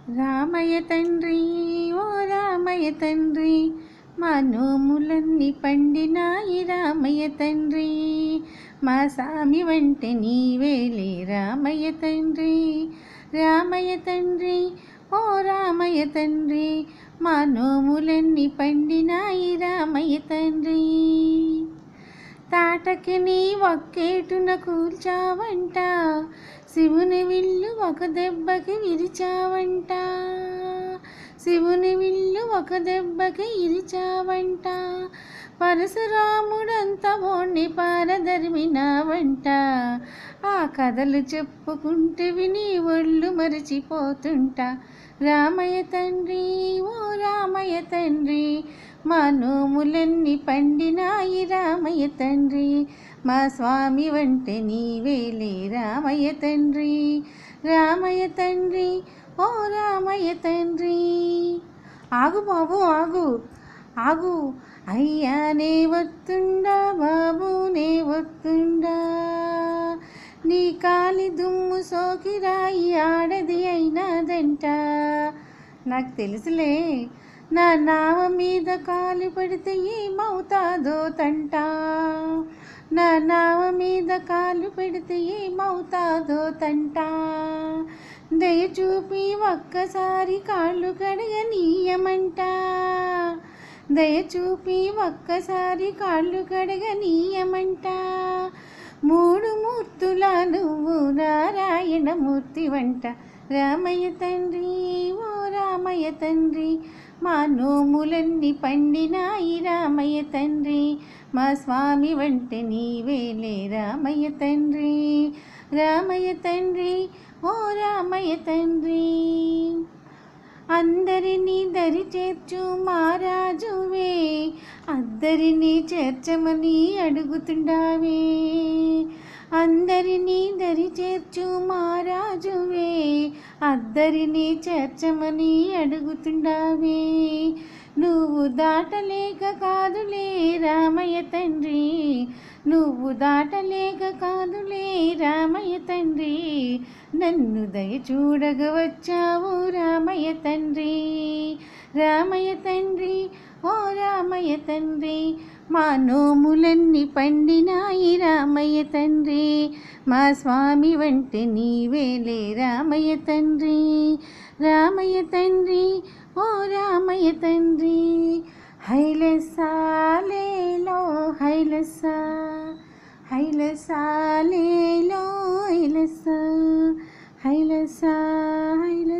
రామయ్య తండ్రి ఓ రామయ్య తండ్రి మా నోములన్నీ పండినాయి రామయ్య తండ్రి మా సామి వంటే నీవేలే రామయ్య తండ్రి రామయ్య తండ్రి ఓ రామయ్య తండ్రి మా నోములన్నీ పండినాయి రామయ్య తండ్రి తాటకి నీ ఒక్కేటున కూల్చావంట శివుని విల్లు ఒక దెబ్బకి విరిచావంట శివుని విల్లు ఒక దెబ్బకి ఇరిచావంట పరశురాముడంత ఓణ్ణి పారదరిమినావంట ఆ కథలు చెప్పుకుంటే విని ఒళ్ళు మరిచిపోతుంటా రామయ్య తండ్రి ఓ రామయ్య తండ్రి మా నోములన్నీ పండినాయి రామయ్య తండ్రి మా స్వామి వంటే నీవేలే రామయ్య తండ్రి రామయ్య తండ్రి ఓ రామయ్య తండ్రి ఆగు బాబు ఆగు ఆగు అయ్యానే వస్తుండా బాబునే వస్తుండా నీ కాలి దుమ్ము సోకిరాయి ఆడది అయినాదంట నాకు తెలుసులే నా నావ మీద కాలు పడితే ఏమవుతాదో తంట నా నావ మీద కాలు పెడితే ఏమవుతాదో తంట దయ చూపి ఒక్కసారి కాళ్ళు కడగనీయమంట దయ చూపి ఒక్కసారి కాళ్ళు కడగనీయమంట మూడు మూర్తుల నువ్వు నారాయణ మూర్తి వంట రామయ్య తండ్రి ఓ రామయ్య తండ్రి మా నోములన్నీ పండినాయి రామయ్య తండ్రి మా స్వామి వంటే నీవేలే రామయ్య తండ్రి రామయ్య తండ్రి ఓ రామయ్య తండ్రి అందరినీ దరి చేర్చు మహారాజువే అద్దరినీ చేర్చమని అడుగుతుండావే అందరినీ దరి చేర్చు మహారాజువే అద్దరినీ చేర్చమని అడుగుతుండావే నువ్వు దాటలేక కాదులే రామయ్య తండ్రి నువ్వు దాటలేక కాదులే రామయ్య తండ్రి నన్ను దయ చూడగ వచ్చావు రామయ్య తండ్రి రామయ్య తండ్రి ఓ రామయ్య తండ్రి మా నోములన్నీ పండినాయి రామయ్య తండ్రి మా స్వామి వంటే నీవేలే రామయ్య తండ్రి రామయ్య తండ్రి ఓ రామయ్య తండ్రి హైలసాలేలో హైలస హైలసాలేలో హైలస హైలస హైల